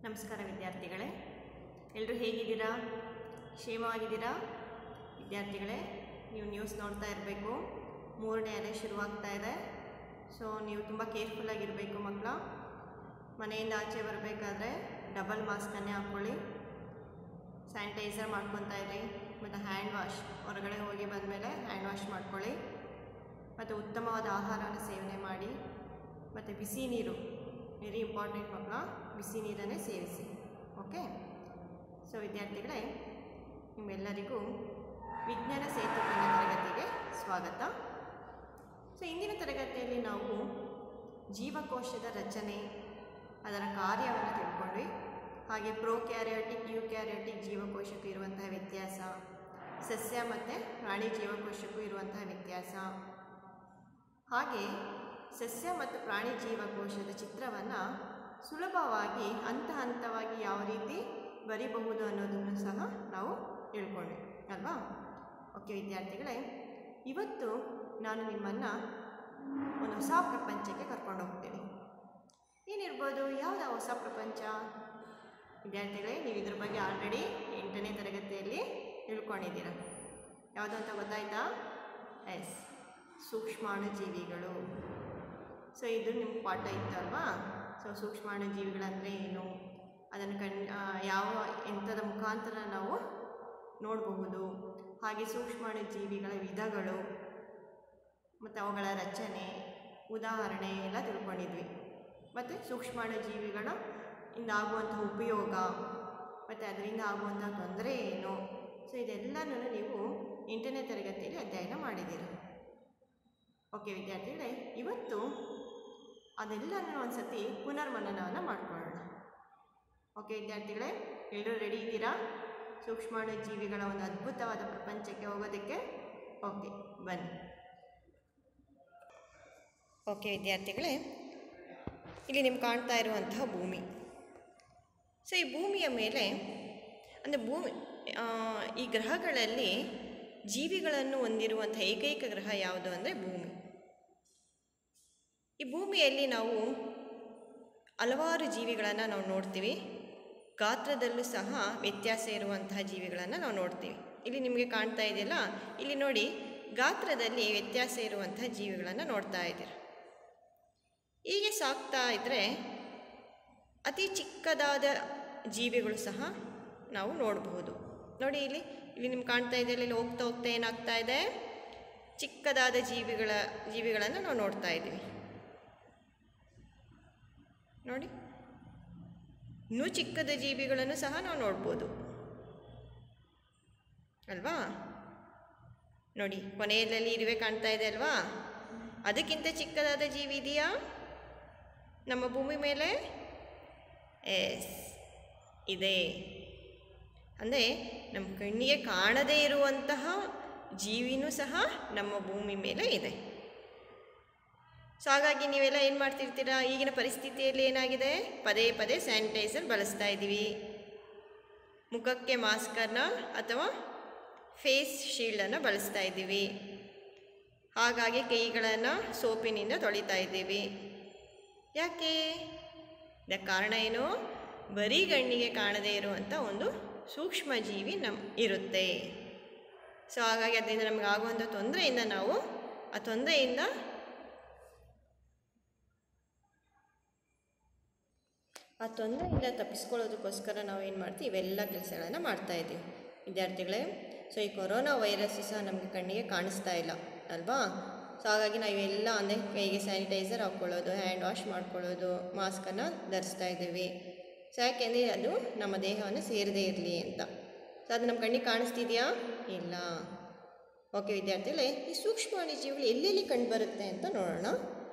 ನಮಸ್ಕಾರ ವಿದ್ಯಾರ್ಥಿಗಳೇ ಎಲ್ಲರೂ ಹೇಗಿದ್ದೀರಾ ಕ್ಷೇಮವಾಗಿದ್ದೀರಾ ವಿದ್ಯಾರ್ಥಿಗಳೇ ನೀವು ನ್ಯೂಸ್ ನೋಡ್ತಾ ಇರಬೇಕು ಮೂರನೇ ಅಲೆ ಶುರುವಾಗ್ತಾ ಇದೆ ಸೊ ನೀವು ತುಂಬ ಕೇರ್ಫುಲ್ಲಾಗಿರಬೇಕು ಮಕ್ಕಳ ಮನೆಯಿಂದ ಆಚೆ ಬರಬೇಕಾದ್ರೆ ಡಬಲ್ ಮಾಸ್ಕನ್ನೇ ಹಾಕ್ಕೊಳ್ಳಿ ಸ್ಯಾನಿಟೈಸರ್ ಮಾಡ್ಕೊತಾ ಇರಿ ಮತ್ತು ಹ್ಯಾಂಡ್ ವಾಶ್ ಹೊರಗಡೆ ಹೋಗಿ ಬಂದಮೇಲೆ ಹ್ಯಾಂಡ್ ವಾಶ್ ಮಾಡ್ಕೊಳ್ಳಿ ಮತ್ತು ಉತ್ತಮವಾದ ಆಹಾರವನ್ನು ಸೇವನೆ ಮಾಡಿ ಮತ್ತು ಬಿಸಿ ನೀರು ವೆರಿ ಇಂಪಾರ್ಟೆಂಟ್ ಮಕ್ಕಳ ಬಿಸಿ ನೀರನ್ನೇ ಸೇವಿಸಿ ಓಕೆ ಸೊ ವಿದ್ಯಾರ್ಥಿಗಳೇ ನಿಮ್ಮೆಲ್ಲರಿಗೂ ವಿಜ್ಞಾನ ಸೇತುವಿನ ತರಗತಿಗೆ ಸ್ವಾಗತ ಸೊ ಇಂದಿನ ತರಗತಿಯಲ್ಲಿ ನಾವು ಜೀವಕೋಶದ ರಚನೆ ಅದರ ಕಾರ್ಯವನ್ನು ತಿಳ್ಕೊಂಡ್ವಿ ಹಾಗೆ ಪ್ರೋಕ್ಯಾರಿಯೋಟಿಕ್ ಯೂಕ್ಯಾರಿಯೋಟಿಕ್ ಜೀವಕೋಶಕ್ಕೂ ಇರುವಂತಹ ವ್ಯತ್ಯಾಸ ಸಸ್ಯ ಮತ್ತು ಪ್ರಾಣಿ ಜೀವಕೋಶಕ್ಕೂ ಇರುವಂತಹ ವ್ಯತ್ಯಾಸ ಹಾಗೆ ಸಸ್ಯ ಮತ್ತು ಪ್ರಾಣಿ ಜೀವಕೋಶದ ಚಿತ್ರವನ್ನು ಸುಲಭವಾಗಿ ಹಂತ ಹಂತವಾಗಿ ಯಾವ ರೀತಿ ಬರಿಬಹುದು ಅನ್ನೋದನ್ನು ಸಹ ನಾವು ತಿಳ್ಕೊಂಡ್ವಿ ಅಲ್ವಾ ಓಕೆ ವಿದ್ಯಾರ್ಥಿಗಳೇ ಇವತ್ತು ನಾನು ನಿಮ್ಮನ್ನು ಒಂದು ಹೊಸ ಪ್ರಪಂಚಕ್ಕೆ ಕರ್ಕೊಂಡು ಹೋಗ್ತೀನಿ ಏನಿರ್ಬೋದು ಯಾವುದು ಹೊಸ ಪ್ರಪಂಚ ವಿದ್ಯಾರ್ಥಿಗಳೇ ನೀವು ಇದ್ರ ಬಗ್ಗೆ ಆಲ್ರೆಡಿ ಎಂಟನೇ ತರಗತಿಯಲ್ಲಿ ತಿಳ್ಕೊಂಡಿದ್ದೀರ ಯಾವುದು ಅಂತ ಗೊತ್ತಾಯ್ತಾ ಎಸ್ ಸೂಕ್ಷ್ಮಾಣು ಜೀವಿಗಳು ಸೊ ಇದು ನಿಮ್ಮ ಪಾಠ ಇತ್ತಲ್ವಾ ಸೊ ಸೂಕ್ಷ್ಮಾಣು ಜೀವಿಗಳಂದರೆ ಏನು ಅದನ್ನು ಕಣ್ ಆ, ಯಾವ ಯಂತ್ರದ ಮುಖಾಂತರ ನಾವು ನೋಡಬಹುದು ಹಾಗೆ ಸೂಕ್ಷ್ಮಾಣು ಜೀವಿಗಳ ವಿಧಗಳು ಮತ್ತು ಅವುಗಳ ರಚನೆ ಉದಾಹರಣೆ ಎಲ್ಲ ತಿಳ್ಕೊಂಡಿದ್ವಿ ಮತ್ತು ಸೂಕ್ಷ್ಮಾಣು ಜೀವಿಗಳ ಇಂದ ಆಗುವಂತಹ ಉಪಯೋಗ ಮತ್ತು ಅದರಿಂದ ಆಗುವಂಥ ತೊಂದರೆ ಏನು ಸೊ ಇದೆಲ್ಲನೂ ನೀವು ಎಂಟನೇ ತರಗತಿಯಲ್ಲಿ ಅಧ್ಯಯನ ಮಾಡಿದ್ದೀರ ಓಕೆ ವಿದ್ಯಾರ್ಥಿಗಳೇ ಇವತ್ತು ಅದೆಲ್ಲನೂ ಒಂದು ಸತಿ ಪುನರ್ಮನನವನ್ನು ಮಾಡ್ಕೊಳ್ಳೋಣ ಓಕೆ ವಿದ್ಯಾರ್ಥಿಗಳೇ ಎಲ್ಲರೂ ರೆಡಿ ಇದ್ದೀರಾ ಸೂಕ್ಷ್ಮಾಣು ಜೀವಿಗಳ ಒಂದು ಅದ್ಭುತವಾದ ಪ್ರಪಂಚಕ್ಕೆ ಹೋಗೋದಕ್ಕೆ ಓಕೆ ಬನ್ನಿ ಓಕೆ ವಿದ್ಯಾರ್ಥಿಗಳೇ ಇಲ್ಲಿ ನಿಮ್ಗೆ ಕಾಣ್ತಾ ಇರುವಂತಹ ಭೂಮಿ ಸೊ ಈ ಭೂಮಿಯ ಮೇಲೆ ಅಂದರೆ ಭೂಮಿ ಆ, ಈ ಗ್ರಹಗಳಲ್ಲಿ ಜೀವಿಗಳನ್ನು ಹೊಂದಿರುವಂಥ ಏಕೈಕ ಗ್ರಹ ಯಾವುದು ಅಂದರೆ ಭೂಮಿ ಈ ಭೂಮಿಯಲ್ಲಿ ನಾವು ಹಲವಾರು ಜೀವಿಗಳನ್ನು ನಾವು ನೋಡ್ತೀವಿ ಗಾತ್ರದಲ್ಲೂ ಸಹ ವ್ಯತ್ಯಾಸ ಇರುವಂತಹ ಜೀವಿಗಳನ್ನು ನಾವು ನೋಡ್ತೀವಿ ಇಲ್ಲಿ ನಿಮಗೆ ಕಾಣ್ತಾ ಇದೆಯಲ್ಲ ಇಲ್ಲಿ ನೋಡಿ ಗಾತ್ರದಲ್ಲಿ ವ್ಯತ್ಯಾಸ ಇರುವಂತಹ ಜೀವಿಗಳನ್ನು ನೋಡ್ತಾ ಇದ್ದೀರ ಹೀಗೆ ಸಾಕ್ತಾ ಇದ್ದರೆ ಅತಿ ಚಿಕ್ಕದಾದ ಜೀವಿಗಳು ಸಹ ನಾವು ನೋಡಬಹುದು ನೋಡಿ ಇಲ್ಲಿ ಇಲ್ಲಿ ನಿಮ್ಗೆ ಕಾಣ್ತಾ ಇದೆ ಇಲ್ಲಿ ಹೋಗ್ತಾ ಹೋಗ್ತಾ ಏನಾಗ್ತಾ ಇದೆ ಚಿಕ್ಕದಾದ ಜೀವಿಗಳ ಜೀವಿಗಳನ್ನು ನಾವು ನೋಡ್ತಾ ಇದ್ದೀವಿ ನೋಡಿ ಇನ್ನೂ ಚಿಕ್ಕದ ಜೀವಿಗಳನ್ನು ಸಹ ನಾವು ನೋಡ್ಬೋದು ಅಲ್ವಾ ನೋಡಿ ಕೊನೆಯಲ್ಲಿ ಇರುವೆ ಕಾಣ್ತಾ ಇದೆ ಅಲ್ವಾ ಅದಕ್ಕಿಂತ ಚಿಕ್ಕದಾದ ಜೀವಿ ಇದೆಯಾ ನಮ್ಮ ಭೂಮಿ ಮೇಲೆ ಎಸ್ ಇದೆ ಅಂದರೆ ನಮ್ಮ ಕಣ್ಣಿಗೆ ಕಾಣದೇ ಇರುವಂತಹ ಜೀವಿನೂ ಸಹ ನಮ್ಮ ಭೂಮಿ ಮೇಲೆ ಇದೆ ಸೊ ಹಾಗಾಗಿ ನೀವೆಲ್ಲ ಏನು ಮಾಡ್ತಿರ್ತೀರಾ ಈಗಿನ ಪರಿಸ್ಥಿತಿಯಲ್ಲಿ ಏನಾಗಿದೆ ಪದೇ ಪದೇ ಸ್ಯಾನಿಟೈಸರ್ ಬಳಸ್ತಾ ಇದ್ದೀವಿ ಮುಖಕ್ಕೆ ಮಾಸ್ಕನ್ನು ಅಥವಾ ಫೇಸ್ ಶೀಲ್ಡನ್ನು ಬಳಸ್ತಾ ಇದ್ದೀವಿ ಹಾಗಾಗಿ ಕೈಗಳನ್ನು ಸೋಪಿನಿಂದ ತೊಳಿತಾ ಇದ್ದೀವಿ ಯಾಕೆ ಇದಕ್ಕೆ ಕಾರಣ ಏನು ಬರೀ ಗಣ್ಣಿಗೆ ಕಾಣದೇ ಇರುವಂಥ ಒಂದು ಸೂಕ್ಷ್ಮ ಜೀವಿ ನಮ್ ಇರುತ್ತೆ ಸೊ ಹಾಗಾಗಿ ಅದರಿಂದ ನಮಗೆ ಆಗುವಂಥ ತೊಂದರೆಯಿಂದ ನಾವು ಆ ತೊಂದರೆಯಿಂದ ಆ ತೊಂದರೆಯಿಂದ ತಪ್ಪಿಸ್ಕೊಳ್ಳೋದಕ್ಕೋಸ್ಕರ ನಾವು ಏನು ಮಾಡ್ತೀವಿ ಇವೆಲ್ಲ ಕೆಲಸಗಳನ್ನು ಮಾಡ್ತಾ ಇದ್ದೀವಿ ವಿದ್ಯಾರ್ಥಿಗಳೇ ಸೊ ಈ ಕೊರೋನಾ ವೈರಸ್ ಸಹ ನಮಗೆ ಕಣ್ಣಿಗೆ ಕಾಣಿಸ್ತಾ ಇಲ್ಲ ಅಲ್ವಾ ಸೊ ಹಾಗಾಗಿ ನಾವು ಇವೆಲ್ಲ ಅಂದರೆ ಕೈಗೆ ಸ್ಯಾನಿಟೈಸರ್ ಹಾಕ್ಕೊಳ್ಳೋದು ಹ್ಯಾಂಡ್ ವಾಶ್ ಮಾಡ್ಕೊಳ್ಳೋದು ಮಾಸ್ಕನ್ನು ಧರಿಸ್ತಾ ಇದ್ದೀವಿ ಸೊ ಯಾಕೆಂದರೆ ಅದು ನಮ್ಮ ದೇಹವನ್ನು ಸೇರದೇ ಇರಲಿ ಅಂತ ಸೊ ಅದು ನಮ್ಮ ಕಣ್ಣಿಗೆ ಕಾಣಿಸ್ತಿದೆಯಾ ಇಲ್ಲ ಓಕೆ ವಿದ್ಯಾರ್ಥಿಗಳೇ ಈ ಸೂಕ್ಷ್ಮಾಣು ಜೀವಿಗಳು ಎಲ್ಲೆಲ್ಲಿ ಕಂಡುಬರುತ್ತೆ ಅಂತ ನೋಡೋಣ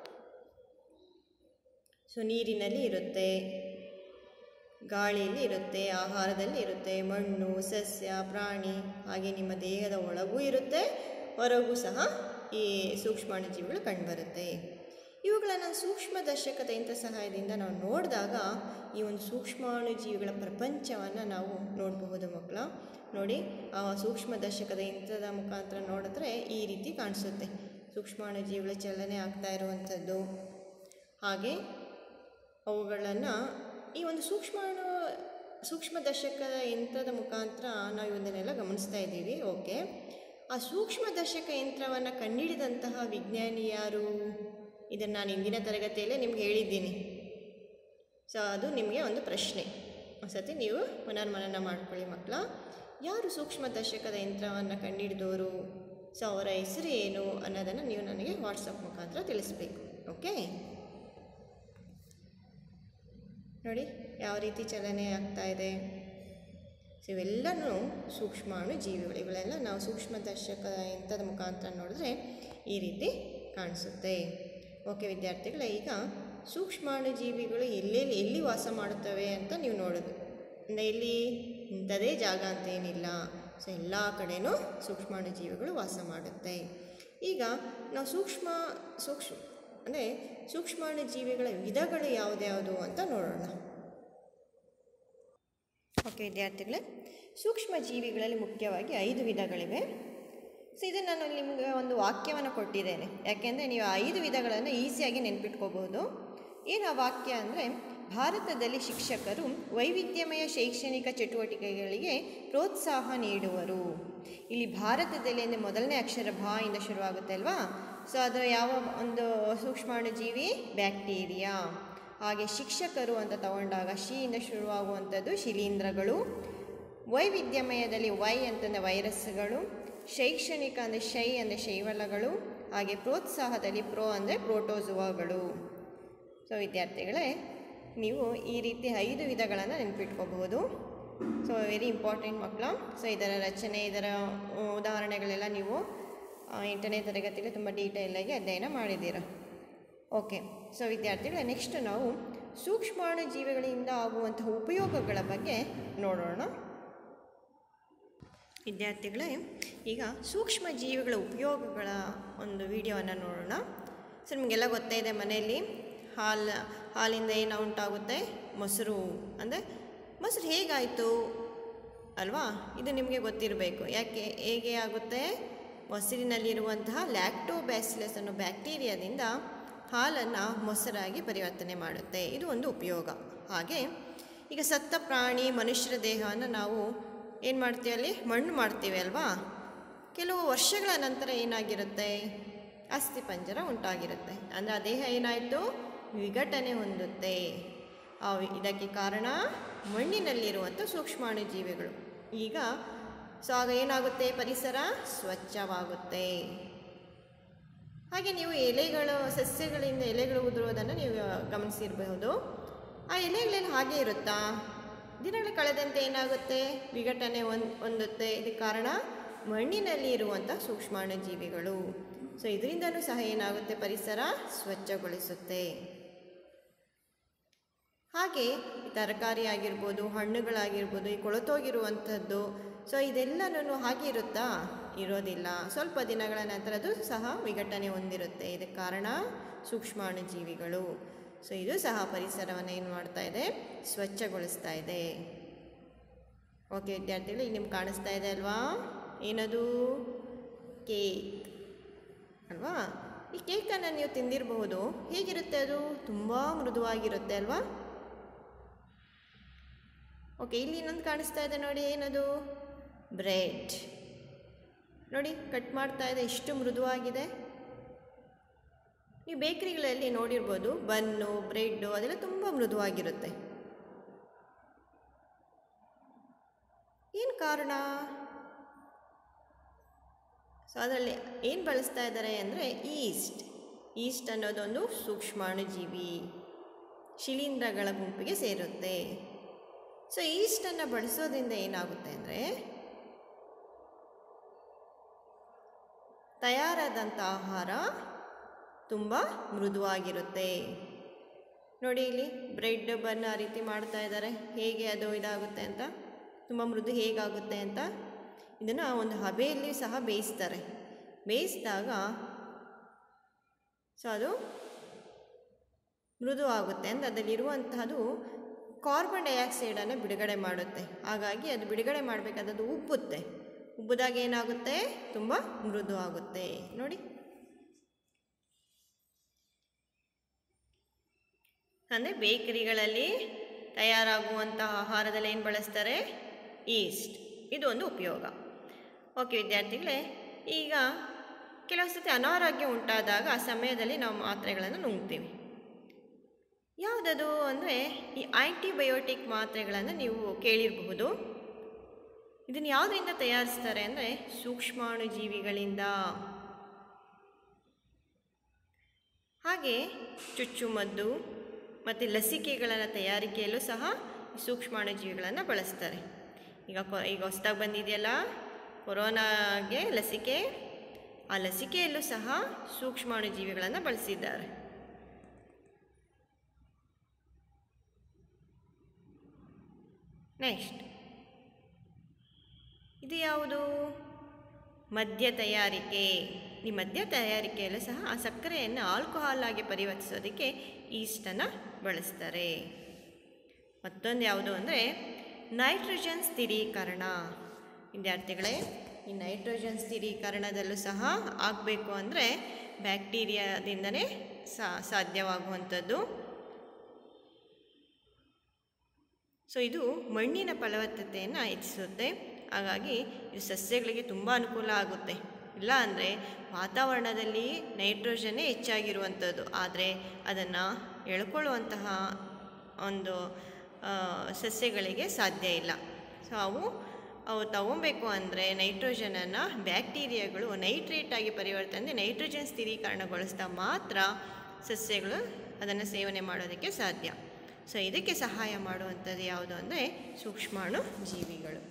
ಸೊ ನೀರಿನಲ್ಲಿ ಇರುತ್ತೆ ಗಾಳಿಯಲ್ಲಿ ಇರುತ್ತೆ ಆಹಾರದಲ್ಲಿ ಇರುತ್ತೆ ಮಣ್ಣು ಸಸ್ಯ ಪ್ರಾಣಿ ಹಾಗೆ ನಿಮ್ಮ ದೇಹದ ಒಳಗೂ ಇರುತ್ತೆ ಹೊರಗೂ ಸಹ ಈ ಸೂಕ್ಷ್ಮಾಣು ಜೀವಿಗಳು ಕಂಡುಬರುತ್ತೆ ಇವುಗಳನ್ನು ಸೂಕ್ಷ್ಮದರ್ಶಕದ ಯಂತ್ರ ಸಹಾಯದಿಂದ ನಾವು ನೋಡಿದಾಗ ಈ ಒಂದು ಸೂಕ್ಷ್ಮಾಣು ಜೀವಿಗಳ ಪ್ರಪಂಚವನ್ನು ನಾವು ನೋಡಬಹುದು ಮಕ್ಕಳ ನೋಡಿ ಆ ಸೂಕ್ಷ್ಮದರ್ಶಕದ ಯಂತ್ರದ ಮುಖಾಂತರ ನೋಡಿದ್ರೆ ಈ ರೀತಿ ಕಾಣಿಸುತ್ತೆ ಸೂಕ್ಷ್ಮಾಣು ಜೀವಿಗಳ ಚಲನೆ ಆಗ್ತಾ ಇರುವಂಥದ್ದು ಹಾಗೆ ಅವುಗಳನ್ನು ಈ ಒಂದು ಸೂಕ್ಷ್ಮಾಣು ಸೂಕ್ಷ್ಮದರ್ಶಕದ ಯಂತ್ರದ ಮುಖಾಂತರ ನಾವು ಇವನ್ನೆಲ್ಲ ಗಮನಿಸ್ತಾ ಇದ್ದೀವಿ ಓಕೆ ಆ ಸೂಕ್ಷ್ಮದರ್ಶಕ ಯಂತ್ರವನ್ನು ಕಂಡುಹಿಡಿದಂತಹ ವಿಜ್ಞಾನಿ ಯಾರು ಇದನ್ನು ನಾನು ಇಂದಿನ ತರಗತಿಯಲ್ಲೇ ನಿಮ್ಗೆ ಹೇಳಿದ್ದೀನಿ ಸೊ ಅದು ನಿಮಗೆ ಒಂದು ಪ್ರಶ್ನೆ ಒಂದ್ಸತಿ ನೀವು ಪುನರ್ಮನನ ಮಾಡ್ಕೊಳ್ಳಿ ಮಕ್ಕಳ ಯಾರು ಸೂಕ್ಷ್ಮದರ್ಶಕದ ಯಂತ್ರವನ್ನು ಕಂಡುಹಿಡಿದವರು ಸೊ ಅವರ ಹೆಸರು ಏನು ಅನ್ನೋದನ್ನು ನೀವು ನನಗೆ ವಾಟ್ಸಪ್ ಮುಖಾಂತರ ತಿಳಿಸ್ಬೇಕು ಓಕೆ ನೋಡಿ ಯಾವ ರೀತಿ ಚಲನೆ ಆಗ್ತಾ ಇದೆ ಸೊ ಇವೆಲ್ಲನೂ ಸೂಕ್ಷ್ಮಾಣು ಜೀವಿಗಳು ಇವುಗಳೆಲ್ಲ ನಾವು ಸೂಕ್ಷ್ಮದರ್ಶಕ ಯಂತ್ರದ ಮುಖಾಂತರ ನೋಡಿದ್ರೆ ಈ ರೀತಿ ಕಾಣಿಸುತ್ತೆ ಓಕೆ ವಿದ್ಯಾರ್ಥಿಗಳೇ ಈಗ ಸೂಕ್ಷ್ಮಾಣು ಜೀವಿಗಳು ಎಲ್ಲೆಲ್ಲಿ ಎಲ್ಲಿ ವಾಸ ಮಾಡುತ್ತವೆ ಅಂತ ನೀವು ನೋಡೋದು ಅಂದರೆ ಇಲ್ಲಿ ಇಂಥದೇ ಜಾಗ ಅಂತ ಏನಿಲ್ಲ ಸೊ ಎಲ್ಲ ಕಡೆನೂ ಸೂಕ್ಷ್ಮಾಣು ಜೀವಿಗಳು ವಾಸ ಮಾಡುತ್ತೆ ಈಗ ನಾವು ಸೂಕ್ಷ್ಮ ಸೂಕ್ಷ್ಮ ಅಂದರೆ ಸೂಕ್ಷ್ಮಾಣು ಜೀವಿಗಳ ವಿಧಗಳು ಯಾವುದ್ಯಾವುದು ಅಂತ ನೋಡೋಣ ಓಕೆ ವಿದ್ಯಾರ್ಥಿಗಳೇ ಸೂಕ್ಷ್ಮ ಜೀವಿಗಳಲ್ಲಿ ಮುಖ್ಯವಾಗಿ ಐದು ವಿಧಗಳಿವೆ ಸೊ ಇದನ್ನು ನಾನು ನಿಮಗೆ ಒಂದು ವಾಕ್ಯವನ್ನು ಕೊಟ್ಟಿದ್ದೇನೆ ಯಾಕೆಂದರೆ ನೀವು ಆ ಐದು ವಿಧಗಳನ್ನು ಈಸಿಯಾಗಿ ನೆನ್ಪಿಟ್ಕೋಬೋದು ಏನು ಆ ವಾಕ್ಯ ಅಂದರೆ ಭಾರತದಲ್ಲಿ ಶಿಕ್ಷಕರು ವೈವಿಧ್ಯಮಯ ಶೈಕ್ಷಣಿಕ ಚಟುವಟಿಕೆಗಳಿಗೆ ಪ್ರೋತ್ಸಾಹ ನೀಡುವರು ಇಲ್ಲಿ ಭಾರತದಲ್ಲಿ ಅಂದರೆ ಮೊದಲನೇ ಅಕ್ಷರ ಭಾ ಇಂದ ಶುರುವಾಗುತ್ತೆ ಅಲ್ವಾ ಸೊ ಅದು ಯಾವ ಒಂದು ಸೂಕ್ಷ್ಮಾಣು ಜೀವಿ ಬ್ಯಾಕ್ಟೀರಿಯಾ ಹಾಗೆ ಶಿಕ್ಷಕರು ಅಂತ ತಗೊಂಡಾಗ ಶಿಯಿಂದ ಶುರುವಾಗುವಂಥದ್ದು ಶಿಲೀಂಧ್ರಗಳು ವೈವಿಧ್ಯಮಯದಲ್ಲಿ ವೈ ಅಂತಂದರೆ ವೈರಸ್ಗಳು ಶೈಕ್ಷಣಿಕ ಅಂದರೆ ಶೈ ಅಂದರೆ ಶೈವಲಗಳು ಹಾಗೆ ಪ್ರೋತ್ಸಾಹದಲ್ಲಿ ಪ್ರೋ ಅಂದರೆ ಪ್ರೋಟೋಜುವಾಗಳು ಸೊ ವಿದ್ಯಾರ್ಥಿಗಳೇ ನೀವು ಈ ರೀತಿ ಐದು ವಿಧಗಳನ್ನು ನೆನಪಿಟ್ಕೋಬಹುದು ಸೊ ವೆರಿ ಇಂಪಾರ್ಟೆಂಟ್ ಮಕ್ಕಳ ಸೊ ಇದರ ರಚನೆ ಇದರ ಉದಾಹರಣೆಗಳೆಲ್ಲ ನೀವು ಆ, ಎಂಟನೇ ತರಗತಿಯಲ್ಲಿ ತುಂಬ ಡೀಟೇಲಾಗಿ ಅಧ್ಯಯನ ಮಾಡಿದ್ದೀರ ಓಕೆ ಸೊ ವಿದ್ಯಾರ್ಥಿಗಳೇ ನೆಕ್ಸ್ಟ್ ನಾವು ಸೂಕ್ಷ್ಮಾಣು ಜೀವಿಗಳಿಂದ ಆಗುವಂತಹ ಉಪಯೋಗಗಳ ಬಗ್ಗೆ ನೋಡೋಣ ವಿದ್ಯಾರ್ಥಿಗಳೇ ಈಗ ಸೂಕ್ಷ್ಮ ಜೀವಿಗಳ ಉಪಯೋಗಗಳ ಒಂದು ವಿಡಿಯೋವನ್ನು ನೋಡೋಣ ಸೊ ನಿಮಗೆಲ್ಲ ಗೊತ್ತೇ ಇದೆ ಮನೆಯಲ್ಲಿ ಹಾಲು ಹಾಲಿಂದ ಏನು ಉಂಟಾಗುತ್ತೆ ಮೊಸರು ಅಂದರೆ ಮೊಸರು ಹೇಗಾಯಿತು ಅಲ್ವಾ ಇದು ನಿಮಗೆ ಗೊತ್ತಿರಬೇಕು ಯಾಕೆ ಹೇಗೆ ಆಗುತ್ತೆ ಮೊಸರಿನಲ್ಲಿರುವಂತಹ ಲ್ಯಾಕ್ಟೋಬ್ಯಾಸಿಲಸ್ ಅನ್ನೋ ಬ್ಯಾಕ್ಟೀರಿಯಾದಿಂದ ಹಾಲನ್ನು ಮೊಸರಾಗಿ ಪರಿವರ್ತನೆ ಮಾಡುತ್ತೆ ಇದು ಒಂದು ಉಪಯೋಗ ಹಾಗೆ ಈಗ ಸತ್ತ ಪ್ರಾಣಿ ಮನುಷ್ಯರ ದೇಹವನ್ನು ನಾವು ಏನು ಮಾಡ್ತೀವಿ ಅಲ್ಲಿ ಮಣ್ಣು ಮಾಡ್ತೀವಿ ಅಲ್ವಾ ಕೆಲವು ವರ್ಷಗಳ ನಂತರ ಏನಾಗಿರುತ್ತೆ ಅಸ್ಥಿಪಂಜರ ಉಂಟಾಗಿರುತ್ತೆ ಅಂದರೆ ಆ ದೇಹ ಏನಾಯಿತು ವಿಘಟನೆ ಹೊಂದುತ್ತೆ ಆ ವಿ- ಇದಕ್ಕೆ ಕಾರಣ ಮಣ್ಣಿನಲ್ಲಿರುವಂಥ ಸೂಕ್ಷ್ಮಾಣು ಜೀವಿಗಳು ಈಗ ಸೊ ಆಗ ಏನಾಗುತ್ತೆ ಪರಿಸರ ಸ್ವಚ್ಛವಾಗುತ್ತೆ ಹಾಗೆ ನೀವು ಎಲೆಗಳು ಸಸ್ಯಗಳಿಂದ ಎಲೆಗಳು ಉದುರುವುದನ್ನು ನೀವು ಗಮನಿಸಿರಬಹುದು ಆ ಎಲೆಗಳೆಲ್ಲ ಹಾಗೆ ಇರುತ್ತಾ ದಿನಗಳು ಕಳೆದಂತೆ ಏನಾಗುತ್ತೆ ವಿಘಟನೆ ಹೊಂದ್ ಹೊಂದುತ್ತೆ ಇದಕ್ಕೆ ಕಾರಣ ಮಣ್ಣಿನಲ್ಲಿ ಇರುವಂಥ ಸೂಕ್ಷ್ಮಾಣು ಜೀವಿಗಳು ಸೊ ಇದರಿಂದನೂ ಸಹ ಏನಾಗುತ್ತೆ ಪರಿಸರ ಸ್ವಚ್ಛಗೊಳಿಸುತ್ತೆ ಹಾಗೆ ಈ ತರಕಾರಿ ಆಗಿರ್ಬೋದು ಹಣ್ಣುಗಳಾಗಿರ್ಬೋದು ಈ ಕೊಳತೋಗಿರುವಂಥದ್ದು ಸೊ ಇದೆಲ್ಲನೂ ಹಾಗೆ ಇರುತ್ತಾ ಇರೋದಿಲ್ಲ ಸ್ವಲ್ಪ ದಿನಗಳ ನಂತರ ಅದು ಸಹ ವಿಘಟನೆ ಹೊಂದಿರುತ್ತೆ ಇದಕ್ಕೆ ಕಾರಣ ಸೂಕ್ಷ್ಮಾಣು ಜೀವಿಗಳು ಸೊ ಇದು ಸಹ ಪರಿಸರವನ್ನು ಏನು ಮಾಡ್ತಾ ಇದೆ ಸ್ವಚ್ಛಗೊಳಿಸ್ತಾ ಇದೆ ಓಕೆ ವಿದ್ಯಾರ್ಥಿಗಳು ಈಗ ನಿಮ್ಗೆ ಕಾಣಿಸ್ತಾ ಇದೆ ಅಲ್ವಾ ಏನದು ಕೇಕ್ ಅಲ್ವಾ ಈ ಕೇಕನ್ನು ನೀವು ತಿಂದಿರಬಹುದು ಹೇಗಿರುತ್ತೆ ಅದು ತುಂಬ ಮೃದುವಾಗಿರುತ್ತೆ ಅಲ್ವಾ ಓಕೆ ಇಲ್ಲಿ ಇನ್ನೊಂದು ಕಾಣಿಸ್ತಾ ಇದೆ ನೋಡಿ ಏನದು ಬ್ರೆಡ್ ನೋಡಿ ಕಟ್ ಮಾಡ್ತಾ ಇದೆ ಎಷ್ಟು ಮೃದುವಾಗಿದೆ ನೀವು ಬೇಕ್ರಿಗಳಲ್ಲಿ ನೋಡಿರ್ಬೋದು ಬನ್ನು ಬ್ರೆಡ್ಡು ಅದೆಲ್ಲ ತುಂಬ ಮೃದುವಾಗಿರುತ್ತೆ ಏನು ಕಾರಣ ಸೊ ಅದರಲ್ಲಿ ಏನು ಬಳಸ್ತಾ ಇದ್ದಾರೆ ಅಂದರೆ ಈಸ್ಟ್ ಈಸ್ಟ್ ಅನ್ನೋದೊಂದು ಸೂಕ್ಷ್ಮಾಣು ಜೀವಿ ಶಿಲೀಂಧ್ರಗಳ ಗುಂಪಿಗೆ ಸೇರುತ್ತೆ ಸೊ ಈಸ್ಟನ್ನು ಬಳಸೋದ್ರಿಂದ ಏನಾಗುತ್ತೆ ಅಂದರೆ ತಯಾರಾದಂಥ ಆಹಾರ ತುಂಬ ಮೃದುವಾಗಿರುತ್ತೆ ನೋಡಿ ಇಲ್ಲಿ ಬ್ರೆಡ್ ಬನ್ ಆ ರೀತಿ ಮಾಡ್ತಾ ಇದ್ದಾರೆ ಹೇಗೆ ಅದು ಇದಾಗುತ್ತೆ ಅಂತ ತುಂಬ ಮೃದು ಹೇಗಾಗುತ್ತೆ ಅಂತ ಇದನ್ನು ಒಂದು ಹಬೆಯಲ್ಲಿ ಸಹ ಬೇಯಿಸ್ತಾರೆ ಬೇಯಿಸಿದಾಗ ಸೊ ಅದು ಮೃದು ಆಗುತ್ತೆ ಅಂದರೆ ಅದರಲ್ಲಿರುವಂತಹದ್ದು ಕಾರ್ಬನ್ ಡೈಆಕ್ಸೈಡನ್ನು ಬಿಡುಗಡೆ ಮಾಡುತ್ತೆ ಹಾಗಾಗಿ ಅದು ಬಿಡುಗಡೆ ಮಾಡಬೇಕಾದ್ರೆ ಅದು ಉಬ್ಬುತ್ತೆ ಉಬ್ಬಿದಾಗ ಏನಾಗುತ್ತೆ ತುಂಬ ಮೃದು ಆಗುತ್ತೆ ನೋಡಿ ಅಂದರೆ ಬೇಕರಿಗಳಲ್ಲಿ ತಯಾರಾಗುವಂತಹ ಆಹಾರದಲ್ಲಿ ಏನು ಬಳಸ್ತಾರೆ ಈಸ್ಟ್ ಇದು ಒಂದು ಉಪಯೋಗ ಓಕೆ ವಿದ್ಯಾರ್ಥಿಗಳೇ ಈಗ ಕೆಲವು ಸತಿ ಅನಾರೋಗ್ಯ ಉಂಟಾದಾಗ ಆ ಸಮಯದಲ್ಲಿ ನಾವು ಮಾತ್ರೆಗಳನ್ನು ನುಂಗ್ತೀವಿ ಯಾವುದದು ಅಂದರೆ ಈ ಆ್ಯಂಟಿಬಯೋಟಿಕ್ ಮಾತ್ರೆಗಳನ್ನು ನೀವು ಕೇಳಿರಬಹುದು ಇದನ್ನು ಯಾವುದರಿಂದ ತಯಾರಿಸ್ತಾರೆ ಅಂದರೆ ಸೂಕ್ಷ್ಮಾಣುಜೀವಿಗಳಿಂದ ಹಾಗೆ ಚುಚ್ಚುಮದ್ದು ಮತ್ತು ಲಸಿಕೆಗಳ ತಯಾರಿಕೆಯಲ್ಲೂ ಸಹ ಸೂಕ್ಷ್ಮಾಣುಜೀವಿಗಳನ್ನು ಬಳಸ್ತಾರೆ ಈಗ ಕೊ ಈಗ ಹೊಸ್ದಾಗಿ ಬಂದಿದೆಯಲ್ಲ ಕೊರೋನಾಗೆ ಲಸಿಕೆ ಆ ಲಸಿಕೆಯಲ್ಲೂ ಸಹ ಸೂಕ್ಷ್ಮಾಣುಜೀವಿಗಳನ್ನು ಬಳಸಿದ್ದಾರೆ ನೆಕ್ಸ್ಟ್ ಇದು ಯಾವುದು ಮದ್ಯ ತಯಾರಿಕೆ ಈ ಮದ್ಯ ತಯಾರಿಕೆಯಲ್ಲೂ ಸಹ ಆ ಸಕ್ಕರೆಯನ್ನು ಆಲ್ಕೋಹಾಲ್ ಆಗಿ ಪರಿವರ್ತಿಸೋದಕ್ಕೆ ಈಸ್ಟನ್ನು ಬಳಸ್ತಾರೆ ಮತ್ತೊಂದು ಯಾವುದು ಅಂದರೆ ನೈಟ್ರೋಜನ್ ಸ್ಥಿರೀಕರಣ ವಿದ್ಯಾರ್ಥಿಗಳೇ ಈ ನೈಟ್ರೋಜನ್ ಸ್ಥಿರೀಕರಣದಲ್ಲೂ ಸಹ ಆಗಬೇಕು ಅಂದರೆ ಬ್ಯಾಕ್ಟೀರಿಯಾದಿಂದನೇ ಸಾಧ್ಯವಾಗುವಂಥದ್ದು ಸೊ ಇದು ಮಣ್ಣಿನ ಫಲವತ್ತತೆಯನ್ನು ಹೆಚ್ಚಿಸುತ್ತೆ ಹಾಗಾಗಿ ಇದು ಸಸ್ಯಗಳಿಗೆ ತುಂಬ ಅನುಕೂಲ ಆಗುತ್ತೆ ಇಲ್ಲ ಅಂದರೆ ವಾತಾವರಣದಲ್ಲಿ ನೈಟ್ರೋಜನ್ನೇ ಹೆಚ್ಚಾಗಿರುವಂಥದ್ದು ಆದರೆ ಅದನ್ನು ಎಳ್ಕೊಳ್ಳುವಂತಹ ಒಂದು ಸಸ್ಯಗಳಿಗೆ ಸಾಧ್ಯ ಇಲ್ಲ ಸೊ ಅವು ಅವು ತಗೊಬೇಕು ಅಂದರೆ ನೈಟ್ರೋಜನನ್ನು ಬ್ಯಾಕ್ಟೀರಿಯಾಗಳು ನೈಟ್ರೇಟ್ ಆಗಿ ಪರಿವರ್ತನೆ ನೈಟ್ರೋಜನ್ ಸ್ಥಿರೀಕರಣಗೊಳಿಸಿದ ಮಾತ್ರ ಸಸ್ಯಗಳು ಅದನ್ನು ಸೇವನೆ ಮಾಡೋದಕ್ಕೆ ಸಾಧ್ಯ ಸೊ ಇದಕ್ಕೆ ಸಹಾಯ ಮಾಡುವಂಥದ್ದು ಯಾವುದು ಅಂದರೆ ಸೂಕ್ಷ್ಮಾಣು ಜೀವಿಗಳು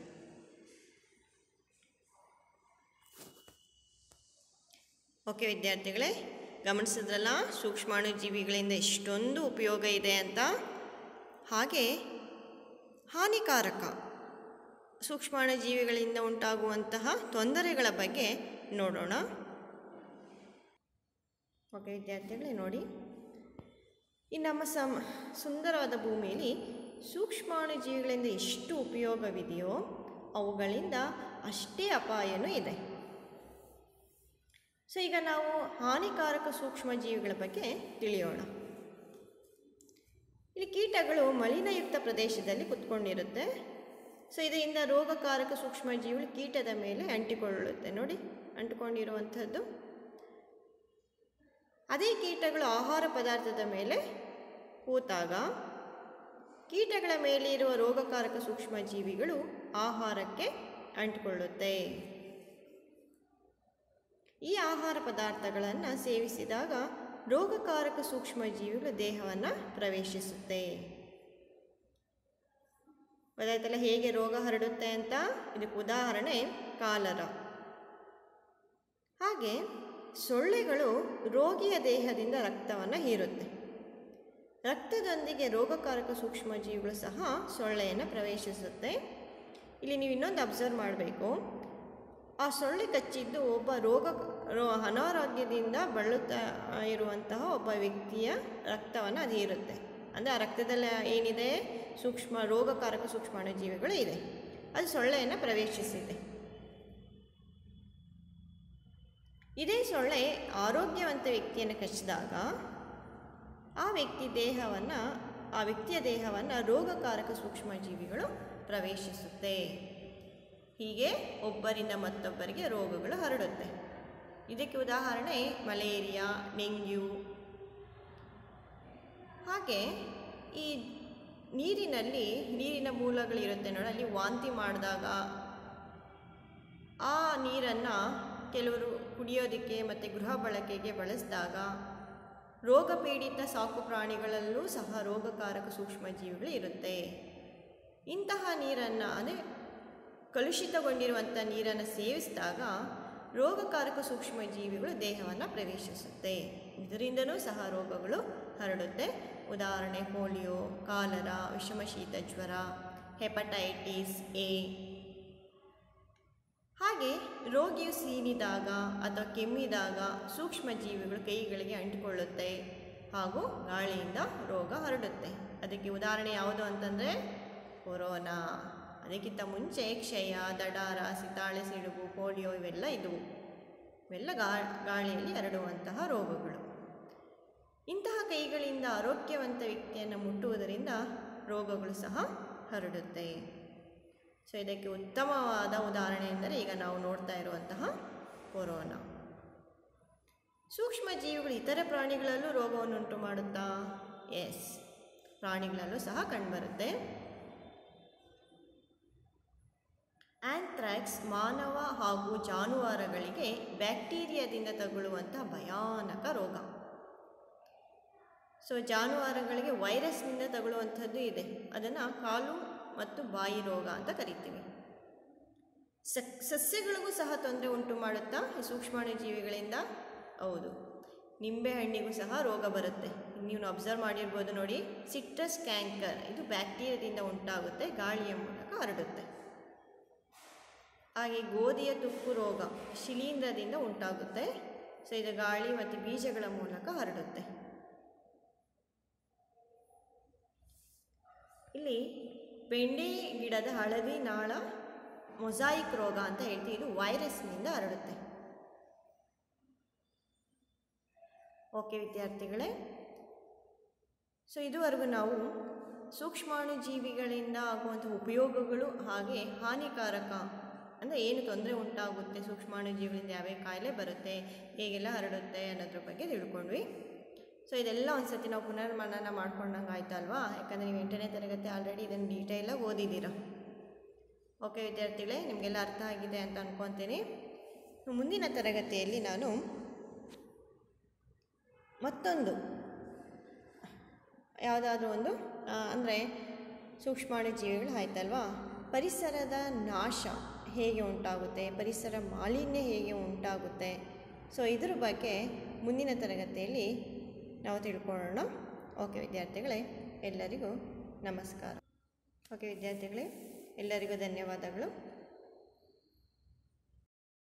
ಓಕೆ ವಿದ್ಯಾರ್ಥಿಗಳೇ ಗಮನಿಸಿದ್ರಲ್ಲ ಸೂಕ್ಷ್ಮಾಣು ಜೀವಿಗಳಿಂದ ಎಷ್ಟೊಂದು ಉಪಯೋಗ ಇದೆ ಅಂತ ಹಾಗೆ ಹಾನಿಕಾರಕ ಸೂಕ್ಷ್ಮಾಣು ಜೀವಿಗಳಿಂದ ಉಂಟಾಗುವಂತಹ ತೊಂದರೆಗಳ ಬಗ್ಗೆ ನೋಡೋಣ ಓಕೆ ವಿದ್ಯಾರ್ಥಿಗಳೇ ನೋಡಿ ಈ ನಮ್ಮ ಸಮ ಸುಂದರವಾದ ಭೂಮಿಯಲ್ಲಿ ಸೂಕ್ಷ್ಮಾಣು ಜೀವಿಗಳಿಂದ ಎಷ್ಟು ಉಪಯೋಗವಿದೆಯೋ ಅವುಗಳಿಂದ ಅಷ್ಟೇ ಅಪಾಯನೂ ಇದೆ ಸೊ ಈಗ ನಾವು ಹಾನಿಕಾರಕ ಸೂಕ್ಷ್ಮ ಜೀವಿಗಳ ಬಗ್ಗೆ ತಿಳಿಯೋಣ ಇಲ್ಲಿ ಕೀಟಗಳು ಮಲಿನಯುಕ್ತ ಪ್ರದೇಶದಲ್ಲಿ ಕುತ್ಕೊಂಡಿರುತ್ತೆ ಸೊ ಇದರಿಂದ ರೋಗಕಾರಕ ಸೂಕ್ಷ್ಮ ಜೀವಿಗಳು ಕೀಟದ ಮೇಲೆ ಅಂಟಿಕೊಳ್ಳುತ್ತೆ ನೋಡಿ ಅಂಟಿಕೊಂಡಿರುವಂಥದ್ದು ಅದೇ ಕೀಟಗಳು ಆಹಾರ ಪದಾರ್ಥದ ಮೇಲೆ ಕೂತಾಗ ಕೀಟಗಳ ಮೇಲೆ ಇರುವ ರೋಗಕಾರಕ ಸೂಕ್ಷ್ಮ ಜೀವಿಗಳು ಆಹಾರಕ್ಕೆ ಅಂಟಿಕೊಳ್ಳುತ್ತೆ ಈ ಆಹಾರ ಪದಾರ್ಥಗಳನ್ನು ಸೇವಿಸಿದಾಗ ರೋಗಕಾರಕ ಸೂಕ್ಷ್ಮ ಜೀವಿಗಳು ದೇಹವನ್ನು ಪ್ರವೇಶಿಸುತ್ತೆ ಗೊತ್ತಾಯ್ತಲ್ಲ ಹೇಗೆ ರೋಗ ಹರಡುತ್ತೆ ಅಂತ ಇದಕ್ಕೆ ಉದಾಹರಣೆ ಕಾಲರ ಹಾಗೆ ಸೊಳ್ಳೆಗಳು ರೋಗಿಯ ದೇಹದಿಂದ ರಕ್ತವನ್ನು ಹೀರುತ್ತೆ ರಕ್ತದೊಂದಿಗೆ ರೋಗಕಾರಕ ಸೂಕ್ಷ್ಮ ಜೀವಿಗಳು ಸಹ ಸೊಳ್ಳೆಯನ್ನು ಪ್ರವೇಶಿಸುತ್ತೆ ಇಲ್ಲಿ ನೀವು ಇನ್ನೊಂದು ಅಬ್ಸರ್ವ್ ಮಾಡಬೇಕು ಆ ಸೊಳ್ಳೆ ಕಚ್ಚಿದ್ದು ಒಬ್ಬ ರೋಗ ರೋ ಅನಾರೋಗ್ಯದಿಂದ ಬಳಲುತ್ತಾ ಇರುವಂತಹ ಒಬ್ಬ ವ್ಯಕ್ತಿಯ ರಕ್ತವನ್ನು ಅದು ಹೀರುತ್ತೆ ಅಂದರೆ ಆ ರಕ್ತದಲ್ಲಿ ಏನಿದೆ ಸೂಕ್ಷ್ಮ ರೋಗಕಾರಕ ಸೂಕ್ಷ್ಮಾಣುಜೀವಿಗಳು ಇದೆ ಅದು ಸೊಳ್ಳೆಯನ್ನು ಪ್ರವೇಶಿಸಿದೆ ಇದೇ ಸೊಳ್ಳೆ ಆರೋಗ್ಯವಂತ ವ್ಯಕ್ತಿಯನ್ನು ಕಚ್ಚಿದಾಗ ಆ ವ್ಯಕ್ತಿ ದೇಹವನ್ನು ಆ ವ್ಯಕ್ತಿಯ ದೇಹವನ್ನು ರೋಗಕಾರಕ ಸೂಕ್ಷ್ಮಜೀವಿಗಳು ಪ್ರವೇಶಿಸುತ್ತೆ ಹೀಗೆ ಒಬ್ಬರಿಂದ ಮತ್ತೊಬ್ಬರಿಗೆ ರೋಗಗಳು ಹರಡುತ್ತೆ ಇದಕ್ಕೆ ಉದಾಹರಣೆ ಮಲೇರಿಯಾ ಡೆಂಗ್ಯೂ ಹಾಗೆ ಈ ನೀರಿನಲ್ಲಿ ನೀರಿನ ಮೂಲಗಳಿರುತ್ತೆ ನೋಡಿ ಅಲ್ಲಿ ವಾಂತಿ ಮಾಡಿದಾಗ ಆ ನೀರನ್ನು ಕೆಲವರು ಕುಡಿಯೋದಕ್ಕೆ ಮತ್ತು ಗೃಹ ಬಳಕೆಗೆ ಬಳಸಿದಾಗ ರೋಗ ಪೀಡಿತ ಸಾಕು ಪ್ರಾಣಿಗಳಲ್ಲೂ ಸಹ ರೋಗಕಾರಕ ಸೂಕ್ಷ್ಮಜೀವಿಗಳು ಇರುತ್ತೆ ಇಂತಹ ನೀರನ್ನು ಅಂದರೆ ಕಲುಷಿತಗೊಂಡಿರುವಂಥ ನೀರನ್ನು ಸೇವಿಸಿದಾಗ ರೋಗಕಾರಕ ಸೂಕ್ಷ್ಮಜೀವಿಗಳು ದೇಹವನ್ನು ಪ್ರವೇಶಿಸುತ್ತೆ ಇದರಿಂದನೂ ಸಹ ರೋಗಗಳು ಹರಡುತ್ತೆ ಉದಾಹರಣೆ ಪೋಲಿಯೋ ಕಾಲರ ವಿಷಮಶೀತ ಜ್ವರ ಹೆಪಟೈಟಿಸ್ ಎ ಹಾಗೆ ರೋಗಿಯು ಸೀನಿದಾಗ ಅಥವಾ ಕೆಮ್ಮಿದಾಗ ಸೂಕ್ಷ್ಮ ಜೀವಿಗಳು ಕೈಗಳಿಗೆ ಅಂಟಿಕೊಳ್ಳುತ್ತೆ ಹಾಗೂ ಗಾಳಿಯಿಂದ ರೋಗ ಹರಡುತ್ತೆ ಅದಕ್ಕೆ ಉದಾಹರಣೆ ಯಾವುದು ಅಂತಂದರೆ ಕೊರೋನಾ ಅದಕ್ಕಿಂತ ಮುಂಚೆ ಕ್ಷಯ ದಡಾರ ಸಿತಾಳೆ ಸಿಡುಬು ಪೋಲಿಯೋ ಇವೆಲ್ಲ ಇದ್ದವು ಇವೆಲ್ಲ ಗಾ ಗಾಳಿಯಲ್ಲಿ ಹರಡುವಂತಹ ರೋಗಗಳು ಇಂತಹ ಕೈಗಳಿಂದ ಆರೋಗ್ಯವಂತ ವ್ಯಕ್ತಿಯನ್ನು ಮುಟ್ಟುವುದರಿಂದ ರೋಗಗಳು ಸಹ ಹರಡುತ್ತೆ ಸೊ ಇದಕ್ಕೆ ಉತ್ತಮವಾದ ಉದಾಹರಣೆ ಎಂದರೆ ಈಗ ನಾವು ನೋಡ್ತಾ ಇರುವಂತಹ ಕೊರೋನಾ ಸೂಕ್ಷ್ಮ ಜೀವಿಗಳು ಇತರೆ ಪ್ರಾಣಿಗಳಲ್ಲೂ ರೋಗವನ್ನು ಉಂಟು ಮಾಡುತ್ತಾ ಎಸ್ ಪ್ರಾಣಿಗಳಲ್ಲೂ ಸಹ ಕಂಡುಬರುತ್ತೆ ಆಂಥ್ರಾಕ್ಸ್ ಮಾನವ ಹಾಗೂ ಜಾನುವಾರುಗಳಿಗೆ ಬ್ಯಾಕ್ಟೀರಿಯಾದಿಂದ ತಗುಲುವಂಥ ಭಯಾನಕ ರೋಗ ಸೊ ಜಾನುವಾರುಗಳಿಗೆ ವೈರಸ್ನಿಂದ ತಗುಲುವಂಥದ್ದು ಇದೆ ಅದನ್ನು ಕಾಲು ಮತ್ತು ಬಾಯಿ ರೋಗ ಅಂತ ಕರಿತೀವಿ ಸಕ್ ಸಸ್ಯಗಳಿಗೂ ಸಹ ತೊಂದರೆ ಉಂಟು ಮಾಡುತ್ತಾ ಈ ಸೂಕ್ಷ್ಮಾಣು ಜೀವಿಗಳಿಂದ ಹೌದು ನಿಂಬೆ ಹಣ್ಣಿಗೂ ಸಹ ರೋಗ ಬರುತ್ತೆ ನೀವು ಅಬ್ಸರ್ವ್ ಮಾಡಿರ್ಬೋದು ನೋಡಿ ಸಿಟ್ರಸ್ ಕ್ಯಾಂಕರ್ ಇದು ಬ್ಯಾಕ್ಟೀರಿಯಾದಿಂದ ಉಂಟಾಗುತ್ತೆ ಗಾಳಿಯ ಮೂಲಕ ಹರಡುತ್ತೆ ಹಾಗೆ ಗೋಧಿಯ ತುಕ್ಕು ರೋಗ ಶಿಲೀಂಧ್ರದಿಂದ ಉಂಟಾಗುತ್ತೆ ಸೊ ಇದು ಗಾಳಿ ಮತ್ತು ಬೀಜಗಳ ಮೂಲಕ ಹರಡುತ್ತೆ ಇಲ್ಲಿ ಬೆಂಡೆ ಗಿಡದ ಹಳದಿ ನಾಳ ಮೊಸಾಯಿಕ್ ರೋಗ ಅಂತ ಹೇಳ್ತೀವಿ ಇದು ವೈರಸ್ನಿಂದ ಹರಡುತ್ತೆ ಓಕೆ ವಿದ್ಯಾರ್ಥಿಗಳೇ ಸೊ ಇದುವರೆಗೂ ನಾವು ಸೂಕ್ಷ್ಮಾಣು ಜೀವಿಗಳಿಂದ ಆಗುವಂಥ ಉಪಯೋಗಗಳು ಹಾಗೆ ಹಾನಿಕಾರಕ ಅಂದರೆ ಏನು ತೊಂದರೆ ಉಂಟಾಗುತ್ತೆ ಸೂಕ್ಷ್ಮಾಣು ಜೀವಿಗಳಿಂದ ಯಾವ್ಯಾವ ಕಾಯಿಲೆ ಬರುತ್ತೆ ಹೇಗೆಲ್ಲ ಹರಡುತ್ತೆ ಅನ್ನೋದ್ರ ಬಗ್ಗೆ ತಿಳ್ಕೊಂಡ್ವಿ ಸೊ ಇದೆಲ್ಲ ಒಂದು ಸತಿ ನಾವು ಪುನರ್ಮನನ ಮಾಡ್ಕೊಂಡಂಗೆ ಆಯ್ತಲ್ವಾ ಯಾಕಂದರೆ ನೀವು ಎಂಟನೇ ತರಗತಿ ಆಲ್ರೆಡಿ ಇದನ್ನು ಡೀಟೇಲಾಗಿ ಓದಿದ್ದೀರ ಓಕೆ ವಿದ್ಯಾರ್ಥಿಗಳೇ ನಿಮಗೆಲ್ಲ ಅರ್ಥ ಆಗಿದೆ ಅಂತ ಅನ್ಕೊತೀನಿ ಮುಂದಿನ ತರಗತಿಯಲ್ಲಿ ನಾನು ಮತ್ತೊಂದು ಯಾವುದಾದ್ರೂ ಒಂದು ಅಂದರೆ ಸೂಕ್ಷ್ಮಾಣು ಜೀವಿಗಳು ಆಯ್ತಲ್ವಾ ಪರಿಸರದ ನಾಶ ಹೇಗೆ ಉಂಟಾಗುತ್ತೆ ಪರಿಸರ ಮಾಲಿನ್ಯ ಹೇಗೆ ಉಂಟಾಗುತ್ತೆ ಸೊ ಇದ್ರ ಬಗ್ಗೆ ಮುಂದಿನ ತರಗತಿಯಲ್ಲಿ ನಾವು ತಿಳ್ಕೊಳ್ಳೋಣ ಓಕೆ ವಿದ್ಯಾರ್ಥಿಗಳೇ ಎಲ್ಲರಿಗೂ ನಮಸ್ಕಾರ ಓಕೆ ವಿದ್ಯಾರ್ಥಿಗಳೇ ಎಲ್ಲರಿಗೂ ಧನ್ಯವಾದಗಳು